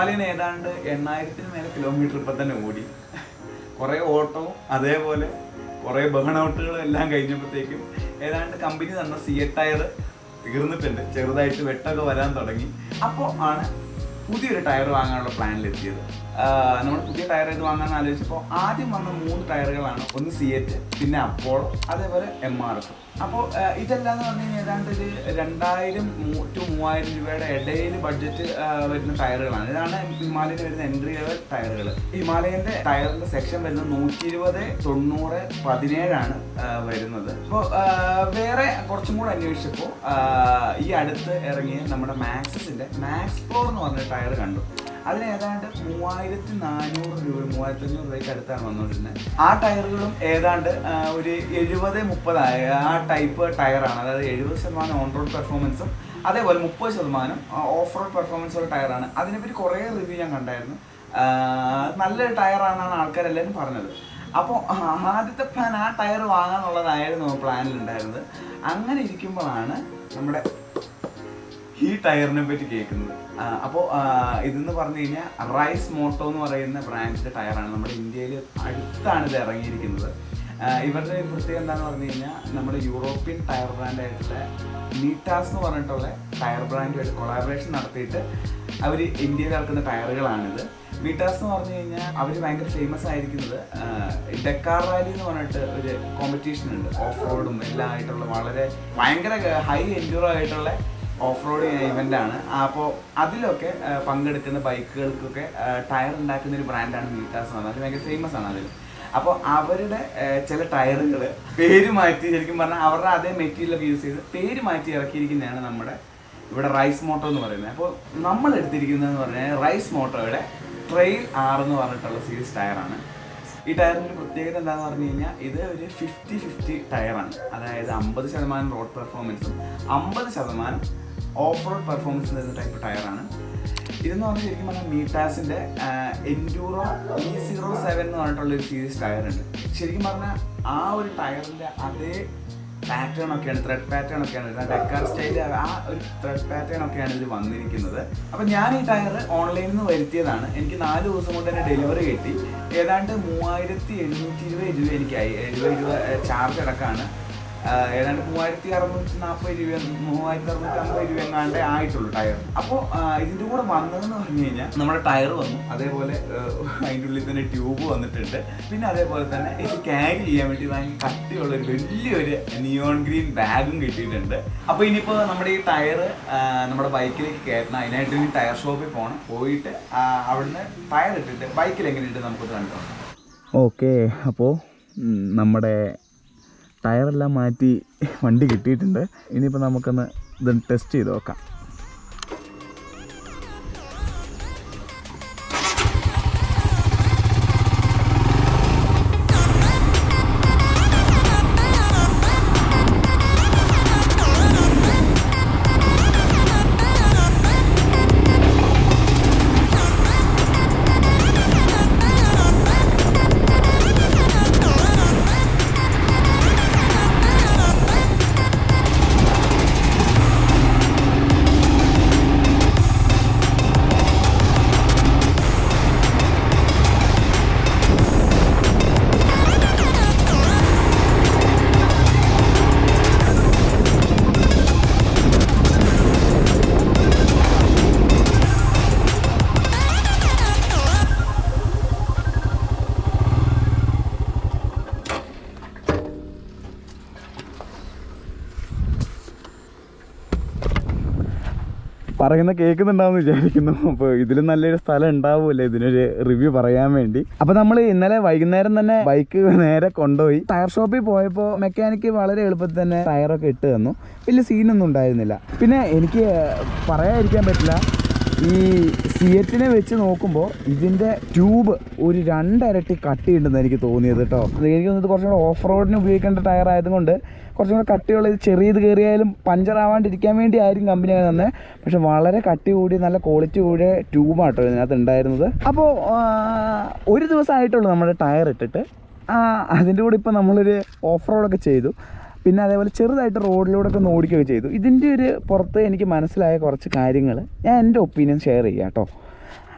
Himalayan ഏതാണ്ട് എണ്ണായിരത്തിന് മേലെ kilometre ഇപ്പം തന്നെ ഓടി കുറേ ഓട്ടവും അതേപോലെ കുറേ ബേണൗട്ടുകളും എല്ലാം കഴിഞ്ഞപ്പോഴത്തേക്കും ഏതാണ്ട് കമ്പനി തന്ന സി എ ടയർ തീർന്നിട്ടുണ്ട് ചെറുതായിട്ട് വെട്ടമൊക്കെ വരാൻ തുടങ്ങി അപ്പോൾ ആണ് പുതിയൊരു ടയർ വാങ്ങാനുള്ള പ്ലാനിലെത്തിയത് നമ്മൾ പുതിയ ടയർ ഇത് വാങ്ങാൻ ആലോചിച്ചപ്പോൾ ആദ്യം വന്ന മൂന്ന് ടയറുകളാണ് ഒന്ന് സി എറ്റ് പിന്നെ അപ്പോളോ അതേപോലെ എം ആർ എഫ് അപ്പോൾ ഇതെല്ലാം എന്ന് പറഞ്ഞു കഴിഞ്ഞാൽ ഏതാണ്ട് ഒരു രണ്ടായിരം ടു മൂവായിരം രൂപയുടെ ഇടയിൽ ബഡ്ജറ്റ് വരുന്ന ടയറുകളാണ് ഇതാണ് ഹിമാലയന് വരുന്ന എൻട്രി ലെവൽ ടയറുകൾ ഹിമാലയന്റെ ടയറിന്റെ സെക്ഷൻ വരുന്നത് നൂറ്റി ഇരുപത് തൊണ്ണൂറ് പതിനേഴാണ് ആ, വരുന്നത് അപ്പോൾ വേറെ കുറച്ചും കൂടെ അന്വേഷിച്ചപ്പോൾ ഈ അടുത്ത് ഇറങ്ങിയ നമ്മുടെ മാക്സിന്റെ മാക്സ് ഫ്ലോർ എന്ന് പറഞ്ഞ ടയർ കണ്ടു അതിന് ഏതാണ്ട് മൂവായിരത്തി നാനൂറ് രൂപ മൂവായിരത്തി അഞ്ഞൂറ് രൂപയ്ക്ക് അടുത്താണ് വന്നുകൊണ്ടിരുന്നത് ആ ടയറുകളും ഏതാണ്ട് ആ, ഒരു എഴുപത് മുപ്പതായ ആ ടൈപ്പ് ടയറാണ് അതായത് എഴുപത് ശതമാനം ഓൺ റോഡ് പെർഫോമൻസും അതേപോലെ മുപ്പത് ശതമാനം ഓഫ് റോഡ് പെർഫോമൻസ് ഉള്ള ടയറാണ് അതിനെപ്പറ്റി കുറേ റിവ്യൂ ഞാൻ കണ്ടായിരുന്നു ആ, നല്ലൊരു ടയറാണെന്നാണ് ആൾക്കാരെല്ലാവരും പറഞ്ഞത് അപ്പോൾ ആദ്യത്തെ പ്ലാൻ ആ ടയർ വാങ്ങാന്നുള്ളതായിരുന്നു പ്ലാനിലുണ്ടായിരുന്നത് അങ്ങനെ ഇരിക്കുമ്പോഴാണ് നമ്മുടെ ഈ ടയറിനെ പറ്റി കേൾക്കുന്നത് അപ്പോൾ ഇതെന്ന് പറഞ്ഞു കഴിഞ്ഞാൽ റൈസ് മോട്ടോ എന്ന് പറയുന്ന ബ്രാൻഡിന്റെ ടയറാണ് നമ്മുടെ ഇന്ത്യയിൽ അടുത്താണ് ഇത് ഇറങ്ങിയിരിക്കുന്നത് ആ, ഇവരുടെ ഒരു പ്രത്യേകത എന്താണെന്ന് പറഞ്ഞു കഴിഞ്ഞാൽ നമ്മുടെ യൂറോപ്യൻ ടയർ ബ്രാൻഡായിട്ടുള്ള മീറ്റാസ് എന്ന് പറഞ്ഞിട്ടുള്ള ടയർ ബ്രാൻഡുമായിട്ട് കൊളാബറേഷൻ നടത്തിയിട്ട് അവർ ഇന്ത്യയിൽ ഇറക്കുന്ന ടയറുകളാണിത് മീറ്റാസ് എന്ന് പറഞ്ഞു കഴിഞ്ഞാൽ അവർ ഭയങ്കര ഫേമസ് ആയിരിക്കുന്നത് ആ, ഡെക്കാർ റാലി എന്ന് പറഞ്ഞിട്ട് ഒരു കോമ്പറ്റീഷൻ ഉണ്ട് ഓഫ് റോഡും എല്ലാം ആയിട്ടുള്ള വളരെ ഭയങ്കര ഹൈ എൻഡ്യൂറോ ആയിട്ടുള്ള ഓഫ് റോഡ് ഇവന്റ് ആണ് അപ്പോൾ അതിലൊക്കെ ആ, പങ്കെടുക്കുന്ന ബൈക്കുകൾക്കൊക്കെ ടയർ ഉണ്ടാക്കുന്ന ഒരു ബ്രാൻഡാണ് മീറ്റാസ് എന്ന് പറഞ്ഞാൽ അത് ഭയങ്കര ഫേമസ് ആണ് അതിൽ അപ്പോൾ അവരുടെ ആ, ചില ടയറുകൾ പേര് മാറ്റി ശരിക്കും പറഞ്ഞാൽ അവരുടെ അതേ മെറ്റീരിയലൊക്കെ യൂസ് ചെയ്ത് പേര് മാറ്റി ഇറക്കിയിരിക്കുന്നതാണ് നമ്മുടെ ഇവിടെ റൈസ് മോട്ടോ എന്ന് പറയുന്നത് അപ്പോൾ നമ്മൾ എടുത്തിരിക്കുന്നതെന്ന് പറഞ്ഞാൽ റൈസ് മോട്ടോയുടെ ട്രെയിൽ ആർ എന്ന് പറഞ്ഞിട്ടുള്ള സീരീസ് ടയറാണ് ഈ ടയറിൻ്റെ ഒരു പ്രത്യേകത എന്താണെന്ന് പറഞ്ഞു കഴിഞ്ഞാൽ ഇത് ഒരു ഫിഫ്റ്റി ഫിഫ്റ്റി ടയറാണ് അതായത് അമ്പത് ശതമാനം റോഡ് പെർഫോമൻസും അമ്പത് ശതമാനം ഓഫ് റോഡ് പെർഫോമൻസ് തരുന്ന ടൈപ്പ് ടയറാണ് ഇതെന്ന് പറഞ്ഞാൽ ശരിക്കും പറഞ്ഞാൽ മീറ്റാസിൻ്റെ എൻഡ്യൂറോ ഇ സീറോ സെവൻ എന്ന് പറഞ്ഞിട്ടുള്ള ഒരു സീരീസ് ടയർ ഉണ്ട് ശരിക്കും പറഞ്ഞാൽ ആ ഒരു ടയറിൻ്റെ അതേ പാറ്റേൺ ഒക്കെയാണ് ത്രെഡ് പാറ്റേൺ ഒക്കെയാണ് ഡെക്കാർ സ്റ്റൈൽ ആ ഒരു ത്രെഡ് പാറ്റേൺ ഒക്കെയാണ് ഇതിൽ വന്നിരിക്കുന്നത് അപ്പം ഞാൻ ഈ ടയർ ഓൺലൈനിൽ നിന്ന് വരുത്തിയതാണ് എനിക്ക് നാല് ദിവസം കൊണ്ട് തന്നെ ഡെലിവറി കിട്ടി ഏതാണ്ട് മൂവായിരത്തി എണ്ണൂറ്റി ഇരുപത് രൂപ എനിക്കായി എഴുപത് രൂപ ചാർജ് അടക്കമാണ് ആഹ് ഏതാണ്ട് മൂവായിരത്തി അറുന്നൂറ്റി നാൽപ്പത് രൂപ മൂവായിരത്തി അറുന്നൂറ്റി അമ്പത് രൂപ എങ്ങാണ്ടേ ആയിട്ടുള്ളൂ ടയർ അപ്പോൾ ഇതിൻ്റെ കൂടെ വന്നതെന്ന് പറഞ്ഞു കഴിഞ്ഞാൽ നമ്മുടെ ടയർ വന്നു അതേപോലെ ആഹ് അതിൻ്റെ ഉള്ളിൽ തന്നെ ട്യൂബ് വന്നിട്ടുണ്ട് പിന്നെ അതേപോലെ തന്നെ ഇത് ക്യാരി ചെയ്യാൻ വേണ്ടി ഭയങ്കര കട്ടിയുള്ള ഒരു വലിയൊരു നിയോൺ ഗ്രീൻ ബാഗും കിട്ടിയിട്ടുണ്ട് അപ്പോൾ ഇനിയിപ്പോൾ നമ്മുടെ ഈ ടയർ നമ്മുടെ ബൈക്കിലേക്ക് കയറ്റണം അതിനായിട്ട് ഇനി ടയർ ഷോപ്പിൽ പോകണം പോയിട്ട് ആഹ് അവിടുന്ന് ടയർ ഇട്ടിട്ട് ബൈക്കിൽ എങ്ങനെയുണ്ട് നമുക്കൊന്ന് കണ്ടു ഓക്കെ അപ്പോൾ നമ്മുടെ ടയറെല്ലാം മാറ്റി വണ്ടി കിട്ടിയിട്ടുണ്ട് ഇനിയിപ്പോൾ നമുക്കൊന്ന് ഇത് ടെസ്റ്റ് ചെയ്ത് നോക്കാം പറയുന്ന കേൾക്കുന്നുണ്ടാവും വിചാരിക്കുന്നു അപ്പോൾ ഇതിലും നല്ലൊരു സ്ഥലം ഉണ്ടാവുമല്ലോ ഇതിനൊരു റിവ്യൂ പറയാൻ വേണ്ടി അപ്പോൾ നമ്മൾ ഇന്നലെ വൈകുന്നേരം തന്നെ ബൈക്ക് നേരെ കൊണ്ടുപോയി ടയർ ഷോപ്പിൽ പോയപ്പോൾ മെക്കാനിക്ക് വളരെ എളുപ്പത്തിൽ തന്നെ ടയറൊക്കെ ഇട്ട് തന്നു വലിയ സീനൊന്നും ഉണ്ടായിരുന്നില്ല പിന്നെ എനിക്ക് പറയാതിരിക്കാൻ പറ്റില്ല ഈ സിയറ്റിനെ വെച്ച് നോക്കുമ്പോൾ ഇതിൻ്റെ ട്യൂബ് ഒരു രണ്ടരട്ടി കട്ടിയുണ്ടെന്ന് എനിക്ക് തോന്നിയത് കേട്ടോ അത് എനിക്ക് തോന്നുന്നത് കുറച്ചും കൂടെ ഓഫ് റോഡിന് ഉപയോഗിക്കേണ്ട ടയർ ആയതുകൊണ്ട് കുറച്ചും കൂടെ കട്ടിയുള്ള ഇത് ചെറിയത് കയറിയാലും പഞ്ചർ ആവാണ്ടിരിക്കാൻ വേണ്ടി ആയിരിക്കും കമ്പനി അങ്ങനെ തന്നെ പക്ഷെ വളരെ കട്ടി കൂടി നല്ല ക്വാളിറ്റി കൂടിയ ട്യൂബാട്ടോ ഇതിനകത്ത് ഉണ്ടായിരുന്നത് അപ്പോൾ ഒരു ദിവസമായിട്ടുള്ളൂ നമ്മുടെ ടയർ ഇട്ടിട്ട് ആ, അതിൻ്റെ കൂടെ ഇപ്പോൾ നമ്മളൊരു ഓഫ് റോഡൊക്കെ ചെയ്തു പിന്നെ അതേപോലെ ചെറുതായിട്ട് റോഡിലൂടെയൊക്കെ ഒന്ന് ഓടിക്കുകയൊക്കെ ചെയ്തു ഇതിൻ്റെ ഒരു പുറത്ത് എനിക്ക് മനസ്സിലായ കുറച്ച് കാര്യങ്ങൾ ഞാൻ എൻ്റെ ഒപ്പീനിയൻ ഷെയർ ചെയ്യാം കേട്ടോ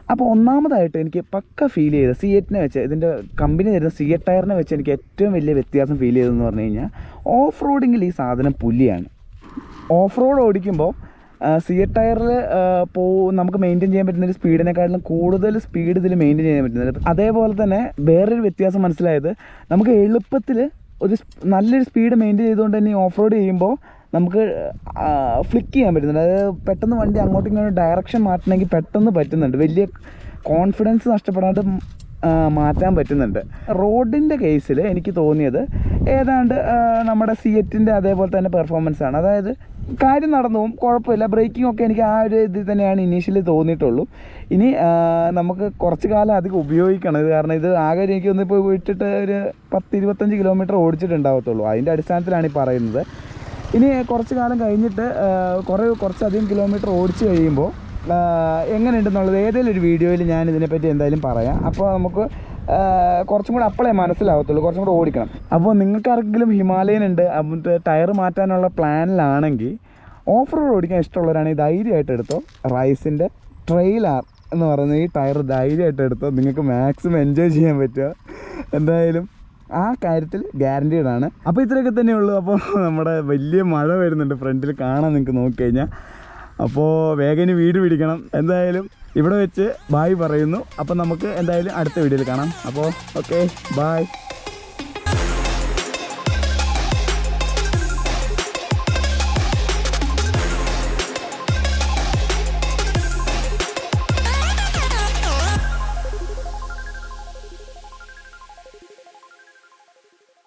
അപ്പോൾ ഒന്നാമതായിട്ട് എനിക്ക് പക്ക ഫീൽ ചെയ്ത സി എറ്റിനെ വെച്ച് ഇതിൻ്റെ കമ്പനി തരുന്ന സി എറ്റ് ടയറിനെ വെച്ച് എനിക്ക് ഏറ്റവും വലിയ വ്യത്യാസം ഫീൽ ചെയ്തതെന്ന് പറഞ്ഞു കഴിഞ്ഞാൽ ഓഫ് റോഡിങ്ങിൽ ഈ സാധനം പുല്ലിയാണ് ഓഫ് റോഡ് ഓടിക്കുമ്പോൾ സി എ ടയറിൽ പോ നമുക്ക് മെയിൻറ്റെയിൻ ചെയ്യാൻ പറ്റുന്ന ഒരു സ്പീഡിനെക്കാട്ടിലും കൂടുതൽ സ്പീഡ് ഇതിൽ മെയിൻറ്റെയിൻ ചെയ്യാൻ പറ്റുന്നുണ്ട് അതേപോലെ തന്നെ വേറൊരു വ്യത്യാസം മനസ്സിലായത് നമുക്ക് എളുപ്പത്തിൽ ഒരു സ്- നല്ലൊരു സ്പീഡ് മെയിൻറ്റെയിൻ ചെയ്തുകൊണ്ട് തന്നെ ഓഫ് റോഡ് ചെയ്യുമ്പോൾ നമുക്ക് ഫ്ലിക്ക് ചെയ്യാൻ പറ്റുന്നുണ്ട് അതായത് പെട്ടെന്ന് വണ്ടി അങ്ങോട്ടും ഇങ്ങോട്ടും ഡയറക്ഷൻ മാറ്റണമെങ്കിൽ പെട്ടെന്ന് പറ്റുന്നുണ്ട് വലിയ കോൺഫിഡൻസ് നഷ്ടപ്പെടാണ്ട് ഉം, ആ, മാറ്റാൻ പറ്റുന്നുണ്ട് റോഡിൻ്റെ കേസിൽ എനിക്ക് തോന്നിയത് ഏതാണ്ട് ആ, നമ്മുടെ സി എറ്റിൻ്റെ അതേപോലെ തന്നെ പെർഫോമൻസ് ആണ് അതായത് കാര്യം നടന്നു പോകും കുഴപ്പമില്ല ബ്രേക്കിംഗ് ഒക്കെ എനിക്ക് ആ ഒരു ഇതിൽ തന്നെയാണ് ഇനീഷ്യലി തോന്നിയിട്ടുള്ളൂ ഇനി ആ, നമുക്ക് കുറച്ച് കാലം അധികം ഉപയോഗിക്കണം ഇത് കാരണം ഇത് ആകെ എനിക്ക് ഒന്ന് ഇപ്പോൾ വിട്ടിട്ട് ഒരു പത്ത് ഇരുപത്തഞ്ച് കിലോമീറ്റർ ഓടിച്ചിട്ടുണ്ടാവത്തുള്ളൂ അതിൻ്റെ അടിസ്ഥാനത്തിലാണ് ഈ പറയുന്നത് ഇനി കുറച്ച് കാലം കഴിഞ്ഞിട്ട് ആ, കുറേ കുറച്ചധികം കിലോമീറ്റർ ഓടിച്ച് കഴിയുമ്പോൾ ആ, എങ്ങനെയുണ്ടെന്നുള്ളത് ഏതെങ്കിലും ഒരു വീഡിയോയിൽ ഞാൻ ഇതിനെപ്പറ്റി എന്തായാലും പറയാം അപ്പോൾ നമുക്ക് ആ, കുറച്ചും കൂടെ അപ്പോഴേ മനസ്സിലാവത്തുള്ളൂ കുറച്ചും കൂടെ ഓടിക്കണം അപ്പോൾ നിങ്ങൾക്ക് ആർക്കെങ്കിലും ഹിമാലയൻ ഉണ്ട് എന്നിട്ട് ടയർ മാറ്റാനുള്ള പ്ലാനിലാണെങ്കിൽ ഓഫ് റോഡ് ഓടിക്കാൻ ഇഷ്ടമുള്ളവരാണെങ്കിൽ ധൈര്യമായിട്ട് എടുത്തോ റൈസിൻ്റെ ട്രെയിലാർ എന്ന് പറയുന്ന ഈ ടയർ ധൈര്യമായിട്ട് എടുത്തോ നിങ്ങൾക്ക് മാക്സിമം എൻജോയ് ചെയ്യാൻ പറ്റുക എന്തായാലും ആ കാര്യത്തിൽ ഗ്യാരണ്ടീഡ് ആണ് അപ്പോൾ ഇത്രയൊക്കെ തന്നെ ഉള്ളൂ അപ്പോൾ നമ്മുടെ വലിയ മഴ വരുന്നുണ്ട് ഫ്രണ്ടിൽ കാണാൻ നിങ്ങൾക്ക് നോക്കിക്കഴിഞ്ഞാൽ അപ്പോൾ വേഗം ഇനി വീട് പിടിക്കണം എന്തായാലും ഇവിടെ വെച്ച് ബായ് പറയുന്നു അപ്പോൾ നമുക്ക് എന്തായാലും അടുത്ത വീഡിയോയിൽ കാണാം അപ്പോൾ ഓക്കെ ബായ്